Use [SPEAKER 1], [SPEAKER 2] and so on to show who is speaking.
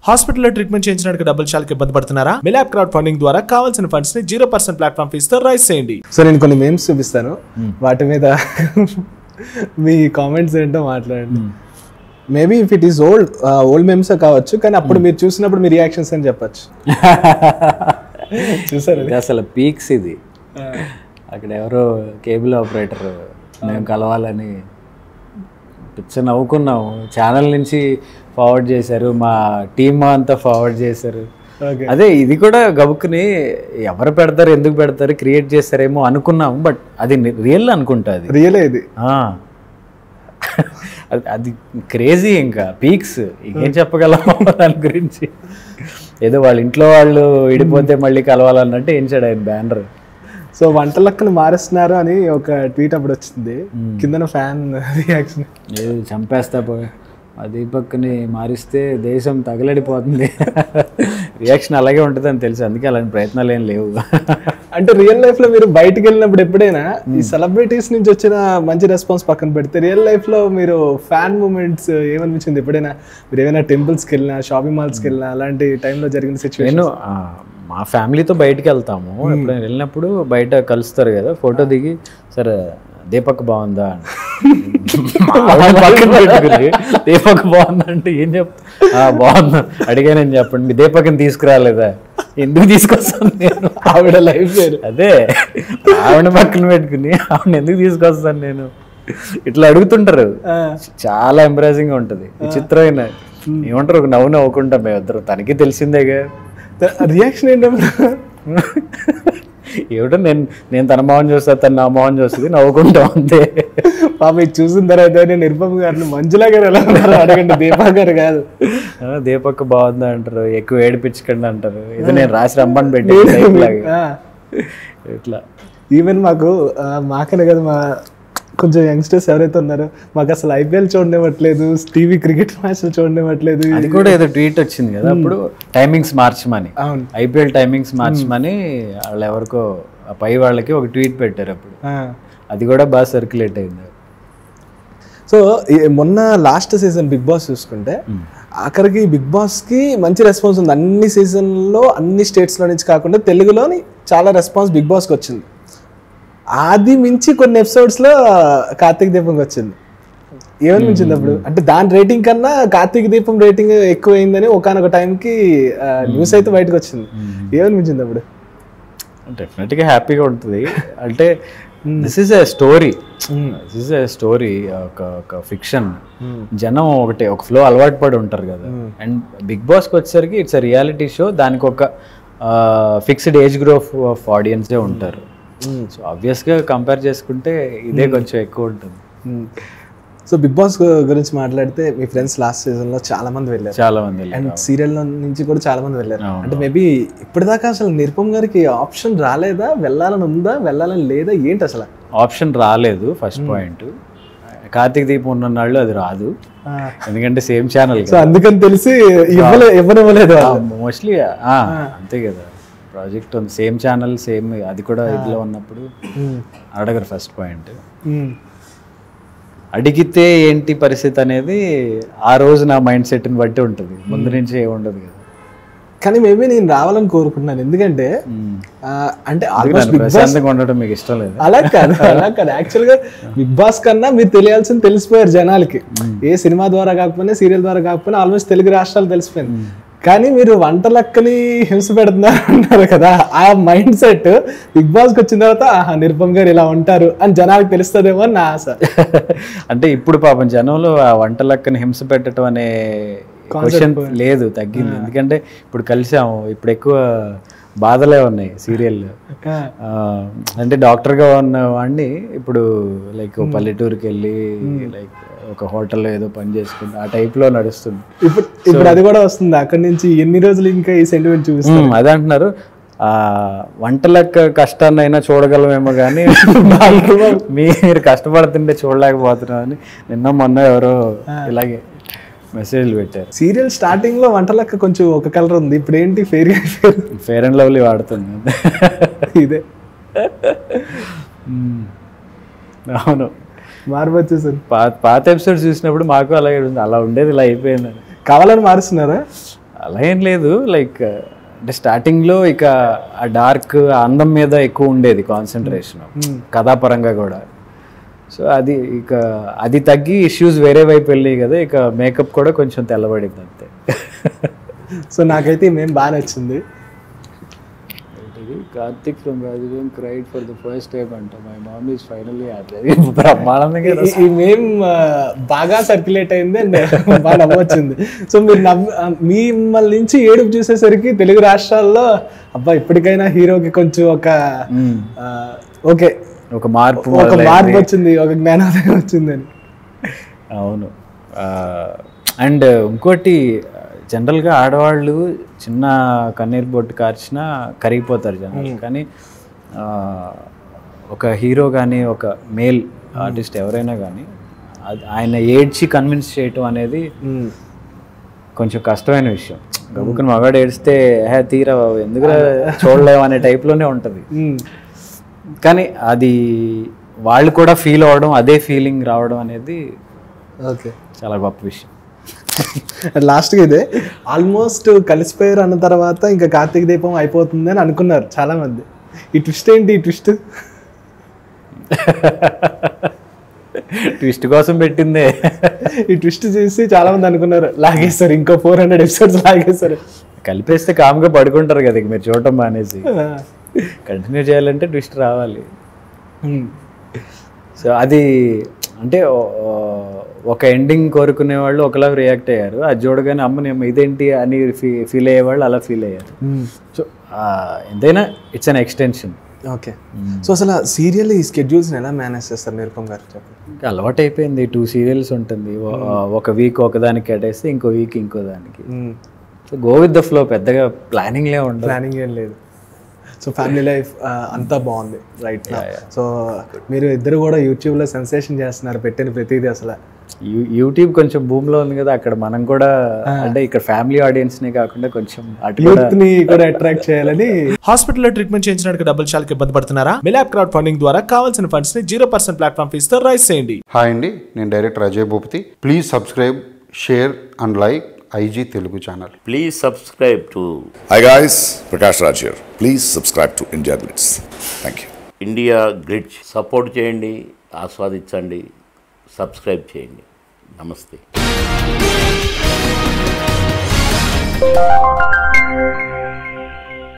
[SPEAKER 1] హాస్పిటల్లో ట్రీట్మెంట్ చేయించడానికి డబ్బులు చాలా ఇబ్బంది పడుతున్నారా మిలాప్ క్రౌడ్ ఫండింగ్ ద్వారా కావాల్సిన ఫండ్స్ ని జీరో పర్సెంట్ ప్లాట్ఫామ్ ఫీస్ తో రైస్ చేయండి
[SPEAKER 2] సో నేను కొన్ని మేమ్స్ చూపిస్తాను వాటి మీద మీ కామెంట్స్ ఏంటో మాట్లాడండి maybe if it is old old memes కావచ్చు కానీ అప్పుడు మీరు చూసినప్పుడు మీ రియాక్షన్స్ అని చెప్పచ్చు చూసారు
[SPEAKER 3] ఇది అసలు పీక్స్ ఇది అక్కడ ఎవరో కేబుల్ ఆపరేటర్ మేము కలవాలని పిచ్చ నవ్వుకున్నాము ఛానల్ నుంచి ఫార్వర్డ్ చేశారు మా టీమ్ అంతా ఫార్వర్డ్ చేశారు
[SPEAKER 2] ఓకే
[SPEAKER 3] అదే ఇది కూడా గబుక్కుని ఎవరు పెడతారు ఎందుకు పెడతారు క్రియేట్ చేస్తారేమో అనుకున్నాం బట్ అది రియల్ అనుకుంటా అది
[SPEAKER 2] రియలే ఇది
[SPEAKER 3] ఆ. అది- అది క్రేజీ ఇంకా పీక్స్ ఇంకేం చెప్పగలం దాని గురించి ఏదో వాళ్ళ ఇంట్లో వాళ్ళు విడిపోతే మళ్ళీ కలవాలన్నట్టు ఏంచాడు ఆయన బ్యానర్
[SPEAKER 2] సో వంట లెక్కను మారుస్తున్నారు అని ఒక ట్వీట్ అప్పుడు వచ్చింది కిందన ఫ్యాన్ రియాక్షన్
[SPEAKER 3] ఏదో చంపేస్తా పో ఆ దీపక్ని మారిస్తే దేశం తగలడిపోతుంది రియాక్షన్ అలాగే ఉంటుందని తెలుసు అందుకే అలాంటి ప్రయత్నాలు ఏం లేవు
[SPEAKER 2] అంటే రియల్ లైఫ్ లో మీరు బయటికి వెళ్ళినప్పుడు ఎప్పుడైనా ఈ సెలబ్రిటీస్ నుంచి వచ్చిన మంచి రెస్పాన్స్ పక్కన పెడితే రియల్ లైఫ్ లో మీరు ఫ్యాన్ మూమెంట్స్ ఏమనిపించింది ఎప్పుడైనా మీరు ఏమైనా temples కి వెళ్ళినా షాపింగ్ మాల్స్కి వెళ్ళినా అలాంటి టైంలో జరిగిన సిచ్యువేషన్
[SPEAKER 3] నేను ఆ, మా ఫ్యామిలీతో బయటికి వెళ్తాము ఎప్పుడైనా వెళ్ళినప్పుడు బయట కలుస్తారు కదా ఫోటో దిగి సరే దీపక్ బాగుందా అని. మా ఆవిడ పక్కన పెట్టుకుని, దీపక్ బాగుందా అంటే ఏం చెప్తా "ఆ, బాగుందా అడిగానని చెప్పండి మీ దీపక్ని తీసుకురాలేదా ఎందుకు తీసుకొస్తాను నేను
[SPEAKER 2] ఆవిడ లైఫ్ వేరు
[SPEAKER 3] అదే ఆవిడ పక్కన పెట్టుకుని ఆవిడ ఎందుకు తీసుకొస్తాను నేను ఇట్లా అడుగుతుంటారు చాలా ఎంబ్రాసింగ్ ఉంటుంది విచిత్రమైన ఏమంటారు ఒక నవ్వు నవ్వుకుంటాం మేమిద్దరు తనకి తెలిసిందేగా
[SPEAKER 2] రియాక్షన్ ఏంటప్పుడు
[SPEAKER 3] ఏమిటో నేను నేను తన మొహం చూస్తా తను నా మొహం చూస్తుంది నవ్వుకుంటాం అంతే
[SPEAKER 2] పాప ఇది చూసిన తర్వాత నేను నిర్భమ్ గారిని మంజులా గారు ఎలా ఉన్నారు అడగండి దీపా గారు కాదు
[SPEAKER 3] ఆ, దీపక్ బాగుందా అంటారు ఎక్కువ ఏడిపించకండి అంటారు ఇది నేను రాసి రమ్మని పెట్టి type లాగా. ఇట్లా
[SPEAKER 2] ఈవెన్ మాకు ఆ, మాకనే కదా మా కొంచెం యంగ్స్టర్స్ ఎవరైతే ఉన్నారో మాకు అసలు ఐపీఎల్ చూడనివ్వట్లేదు టీవీ క్రికెట్ మ్యాచ్లు చూడనివ్వట్లేదు
[SPEAKER 3] అది కూడా ఏదో ట్వీట్ వచ్చింది కదా అప్పుడు టైమింగ్స్ మార్చమని
[SPEAKER 2] అవును
[SPEAKER 3] ఐపీఎల్ టైమింగ్స్ మార్చమని వాళ్ళు ఎవరికో ఆ పై వాళ్ళకి ఒక ట్వీట్ పెట్టారు అప్పుడు
[SPEAKER 2] ఆ.
[SPEAKER 3] అది కూడా బాగా సర్క్యులేట్ అయింది
[SPEAKER 2] సో ఈ- మొన్న లాస్ట్ సీజన్ బిగ్ బాస్ చూసుకుంటే ఆఖరికి బిగ్ బాస్కి మంచి రెస్పాన్స్ ఉంది అన్ని సీజన్లో అన్ని స్టేట్స్లో నుంచి కాకుండా తెలుగులోని చాలా రెస్పాన్స్ బిగ్ బాస్కి వచ్చింది అది మించి కొన్ని ఎపిసోడ్స్లో కార్తీక దీపంకి వచ్చింది ఏమనిపించింది అప్పుడు అంటే దాని రేటింగ్ కన్నా కార్తీక దీపం రేటింగ్ ఎక్కువ అయిందని ఒకనొక టైంకి న్యూస్ అయితే బయటకు వచ్చింది ఏమనిపించింది అప్పుడు
[SPEAKER 3] డెఫినెట్గా హ్యాపీగా ఉంటుంది అంటే this is a story this is a story ఒక ఒక ఫిక్షన్ జనం ఒకటి ఒక ఫ్లో అలవాటు పడి ఉంటారు కదా అండ్ బిగ్ బాస్కి వచ్చేసరికి ఇట్స్ అ రియాలిటీ షో దానికి ఒక ఫిక్స్డ్ ఏజ్ గ్రూప్ ఆఫ్ ఆడియన్సే ఉంటారు సో ఆబ్వియస్గా కంపేర్ చేసుకుంటే ఇదే కొంచెం ఎక్కువ ఉంటుంది
[SPEAKER 2] సో బిగ్ బాస్ గురించి మాట్లాడితే మీ ఫ్రెండ్స్ లాస్ట్ సీజన్లో చాలా మంది వెళ్ళారు
[SPEAKER 3] చాలా మంది వెళ్ళారు.
[SPEAKER 2] అండ్ సీరియల్ నుంచి కూడా చాలా మంది వెళ్ళారు అంటే మేబీ ఇప్పటిదాకా అసలు నిరుపమ్ గారికి ఆప్షన్ రాలేదా వెళ్ళాలని ఉందా వెళ్ళాలని లేదా ఏంటి అసలు
[SPEAKER 3] ఆప్షన్ రాలేదు ఫస్ట్ పాయింట్ కార్తీక్ దీపం ఉన్న నాళ్ళు అది రాదు ఎందుకంటే సేమ్ ఛానల్
[SPEAKER 2] సో అందుకని తెలిసి ఇవ్వలే ఇవ్వనివ్వలేదు
[SPEAKER 3] మోస్ట్లీ అంతే కదా ప్రాజెక్ట్ ఉంది సేమ్ ఛానల్ సేమ్ అది కూడా ఇదిలో ఉన్నప్పుడు అడగరు ఫస్ట్ పాయింట్ అడిగితే ఏంటి పరిస్థితి అనేది ఆ రోజు నా మైండ్ సెట్ని బట్టి ఉంటుంది ముందు నుంచి ఏమి ఉండదు కదా
[SPEAKER 2] కానీ మేబీ నేను రావాలని కోరుకుంటున్నాను ఎందుకంటే ఆ, అంటే ఆల్మోస్ట్ బిగ్ బాస్
[SPEAKER 3] ప్రశాంతంగా ఉండటం మీకు ఇష్టం లేదు
[SPEAKER 2] అలా కాదు అలా కాదు యాక్చువల్ గా బిగ్ బాస్ కన్నా మీరు తెలియాల్సింది తెలిసిపోయారు జనాలకి ఏ సినిమా ద్వారా కాకపోయినా సీరియల్ ద్వారా కాకపోయినా ఆల్మోస్ట్ తెలుగు రాష్ట్రాలు తెలిసిపోయింది కానీ మీరు వంట లెక్కని హింస పెడుతున్నారు అన్నారు కదా ఆ మైండ్ సెట్ బిగ్ బాస్ కి వచ్చిన తర్వాత ఆహా నిరుపమ్ గారు ఇలా ఉంటారు అని జనాలకు తెలుస్తుందేమో అని నా ఆశ
[SPEAKER 3] అంటే ఇప్పుడు పాపం జనంలో ఆ వంట లెక్కని హింస పెట్టడం అనే క్వశ్చన్ లేదు తగ్గింది ఎందుకంటే ఇప్పుడు కలిసాము ఇప్పుడు ఎక్కువ బాధలే ఉన్నాయి సీరియల్ అంటే డాక్టర్గా ఉన్న వాడిని ఇప్పుడు లైక్ పల్లెటూరుకి వెళ్ళి లైక్ ఒక హోటల్లో ఏదో పని చేసుకుంటూ ఆ టైప్లో నడుస్తుంది
[SPEAKER 2] ఇప్పుడు ఇప్పుడు అది కూడా వస్తుంది అక్కడి నుంచి ఎన్ని రోజులు ఇంకా ఈ సెంటిమెంట్ చూపిస్తారు
[SPEAKER 3] ఉమ్, అదే అంటున్నారు ఆ వంట లెక్క కష్టాన్ని అయినా చూడగలమేమో కానీ మీరు కష్టపడుతుంటే చూడలేకపోతున్నాం అని నిన్న మొన్న ఎవరో ఇలాగే మెసేజ్లు పెట్టారు
[SPEAKER 2] సీరియల్ స్టార్టింగ్ లో వంట లెక్క కొంచెం ఒక కలర్ ఉంది ఇప్పుడు ఏంటి fair fair
[SPEAKER 3] fair and lovely వాడుతుంది
[SPEAKER 2] ఇదే
[SPEAKER 3] ఉమ్. అవును
[SPEAKER 2] మార్పు వచ్చేసారు
[SPEAKER 3] పాత పాత ఎపిసోడ్స్ చూసినప్పుడు మాకు అలాగే ఉంది అలా ఉండేది ఇలా అయిపోయిందని
[SPEAKER 2] కావాలని మారుస్తున్నారా
[SPEAKER 3] అలా ఏం లేదు లైక్ అంటే స్టార్టింగ్లో ఇక ఆ డార్క్ అందం మీద ఎక్కువ ఉండేది కాన్సన్ట్రేషన్ కథాపరంగా కూడా సో అది ఇక అది తగ్గి ఇష్యూస్ వేరే వైపు వెళ్ళాయి కదా ఇక మేకప్ కూడా కొంచెం తెల్లబడింది అంతే
[SPEAKER 2] సో నాకైతే మేము బాగా నచ్చింది
[SPEAKER 3] కార్తిక్ ఫ్రమ్ రాజుగం cried for the first time అంట మై మామ్ ఈస్ ఫైనల్లీ బ్రహ్మాండంగా
[SPEAKER 2] ఈ- ఈ మేం ఆ, బాగా సర్క్యులేట్ అయింది అండ్ బాగా నవ్వొచ్చింది సో మీరు నవ్వు ఆ, మిమ్మల్ని నుంచి ఏడుపు చూసేసరికి తెలుగు రాష్ట్రాల్లో అబ్బా ఇప్పటికైనా హీరోకి కొంచెం ఒక ఆ, ఓకే
[SPEAKER 3] ఒక మార్పు
[SPEAKER 2] ఒక
[SPEAKER 3] మొదలైంది.
[SPEAKER 2] మార్పు వచ్చింది ఒక జ్ఞానోదయం వచ్చిందని
[SPEAKER 3] అవును అండ్ ఇంకోటి జనరల్గా ఆడవాళ్ళు చిన్న కన్నీరు బొట్టు కార్చినా కరిగిపోతారు జనరల్ కానీ ఆ, ఒక హీరో కానీ ఒక మేల్ ఆర్టిస్ట్ ఎవరైనా కానీ అది ఆయన ఏడ్చి కన్విన్స్ చేయటం అనేది కొంచెం కష్టమైన విషయం గబుకుని మగాడు ఏడిస్తే హే తీరా బాబు, ఎందుకురా చూడలేవు అనే టైప్లోనే ఉంటుంది కానీ అది వాళ్ళు కూడా ఫీల్ అవ్వడం అదే ఫీలింగ్ రావడం అనేది
[SPEAKER 2] ఓకే
[SPEAKER 3] చాలా గొప్ప విషయం
[SPEAKER 2] లాస్ట్గా ఇదే ఆల్మోస్ట్ కలిసిపోయారు అన్న తర్వాత ఇంకా కార్తీక దీపం అయిపోతుంది అని అనుకున్నారు చాలా మంది ఈ ట్విస్ట్ ఏంటి ఈ ట్విస్ట్
[SPEAKER 3] ట్విస్ట్ కోసం పెట్టిందే
[SPEAKER 2] ఈ ట్విస్ట్ చేసి చాలా మంది అనుకున్నారు లాగేస్తారు ఇంకో ఫోర్ హండ్రెడ్ ఎపిసోడ్స్ లాగేస్తారు
[SPEAKER 3] కలిపేస్తే కామ్గా పడుకుంటారు కదా ఇక మీరు చూడటం మానేసి కంటిన్యూ చేయాలంటే ట్విస్ట్ రావాలి సో అది అంటే ఓ- ఓ- ఒక ఎండింగ్ కోరుకునే వాళ్ళు ఒకలా రియాక్ట్ అయ్యారు అది చూడగానే అమ్మ నేను ఇదేంటి అని ఫీల్ అయ్యే వాళ్ళు అలా ఫీల్ అయ్యారు సో ఎంతైనా it's an extension
[SPEAKER 2] okay so అసలు సీరియల్ ఈ స్కెడ్యూల్స్ని ఎలా మేనేజ్ చేస్తారు నిరుపం గారు చెప్పండి
[SPEAKER 3] అలవాటు అయిపోయింది టూ సీరియల్స్ ఉంటుంది ఓ- ఒక వీక్ ఒకదానికి కేటేస్తే ఇంకో వీక్ ఇంకో దానికి so go with the flow పెద్దగా ప్లానింగ్లే ఉండదు
[SPEAKER 2] ప్లానింగ్ ఏం లేదు సో ఫ్యామిలీ లైఫ్ అంతా బాగుంది రైట్ సో మీరు ఇద్దరు కూడా యూట్యూబ్లో సెన్సేషన్ చేస్తున్నారు పెట్టిన ప్రతిదీ అసలు
[SPEAKER 3] యూ- యూట్యూబ్ కొంచెం భూమిలో ఉంది కదా అక్కడ మనం కూడా అంటే ఇక్కడ ఫ్యామిలీ ఆడియన్స్నే కాకుండా కొంచెం అటు కూడా
[SPEAKER 2] యూత్ ని కూడా అట్రాక్ట్ చేయాలని
[SPEAKER 1] హాస్పిటల్లో ట్రీట్మెంట్ చేయించడానికి డబ్బులు చాలకి ఇబ్బంది పడుతున్నారా మిలాప్ క్రౌడ్ ఫండింగ్ ద్వారా కావాల్సిన ఫండ్స్ ని జీరో పర్సెంట్ ప్లాట్ఫామ్ ఫీజుతో రైస్ చేయండి
[SPEAKER 4] హాయ్ అండి నేను director Ajay Bhupathi please subscribe share and like IG Telugu channel
[SPEAKER 5] Please subscribe to
[SPEAKER 6] Hi guys, Prakash Raj here. Please subscribe to India Blitz. Thank you.
[SPEAKER 5] India గ్రిడ్జ్ support చేయండి ఆస్వాదించండి subscribe చేయండి నమస్తే